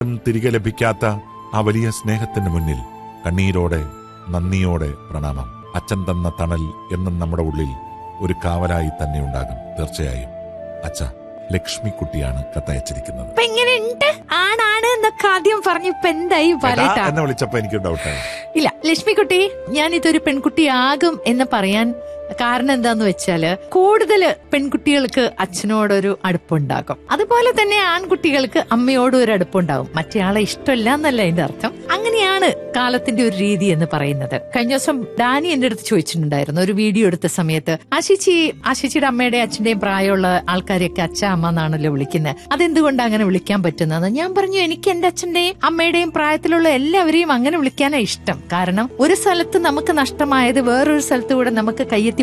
തിരികെ ലഭിക്കാത്ത ആ വലിയ സ്നേഹത്തിന് മുന്നിൽ കണ്ണീരോടെ നന്ദിയോടെ പ്രണാമം അച്ഛൻ തന്ന തണൽ എന്നും നമ്മുടെ ഉള്ളിൽ ഒരു കാവലായി തന്നെ ഉണ്ടാകും തീർച്ചയായും അച്ഛ ലക്ഷ്മിക്കുട്ടിയാണ് കത്തയച്ചിരിക്കുന്നത് അപ്പൊ എങ്ങനെയുണ്ട് ആണാണ് എന്നൊക്കെ ആദ്യം പറഞ്ഞു ഇപ്പൊ എന്തായി ഏട്ടാ പറയട്ടാ എന്നെ വിളിച്ചപ്പോ എനിക്ക് ഡൗട്ടായി ഇല്ല ലക്ഷ്മിക്കുട്ടി ഞാൻ ഇതൊരു പെൺകുട്ടിയാകും എന്ന് പറയാൻ കാരണം എന്താന്ന് വെച്ചാല് കൂടുതൽ പെൺകുട്ടികൾക്ക് അച്ഛനോടൊരു അടുപ്പുണ്ടാകും അതുപോലെ തന്നെ ആൺകുട്ടികൾക്ക് അമ്മയോടും ഒരു അടുപ്പുണ്ടാകും മറ്റേയാളെ ഇഷ്ടമില്ല എന്നല്ല അതിന്റെ അർത്ഥം അങ്ങനെയാണ് കാലത്തിന്റെ ഒരു രീതി എന്ന് പറയുന്നത് കഴിഞ്ഞ ദിവസം ഡാനി എന്റെ അടുത്ത് ചോദിച്ചിട്ടുണ്ടായിരുന്നു ഒരു വീഡിയോ എടുത്ത സമയത്ത് ആശിച്ചി ആശിച്ചിയുടെ അമ്മയുടെ അച്ഛന്റെയും പ്രായമുള്ള ആൾക്കാരെയൊക്കെ അച്ഛ അമ്മ എന്നാണല്ലോ വിളിക്കുന്നത് അതെന്തുകൊണ്ട് അങ്ങനെ വിളിക്കാൻ പറ്റുന്നത് ഞാൻ പറഞ്ഞു എനിക്ക് എന്റെ അച്ഛന്റെയും അമ്മയുടെയും പ്രായത്തിലുള്ള എല്ലാവരെയും അങ്ങനെ വിളിക്കാനാ ഇഷ്ടം കാരണം ഒരു സ്ഥലത്ത് നമുക്ക് നഷ്ടമായത് വേറൊരു സ്ഥലത്ത് കൂടെ നമുക്ക് കയ്യെത്തി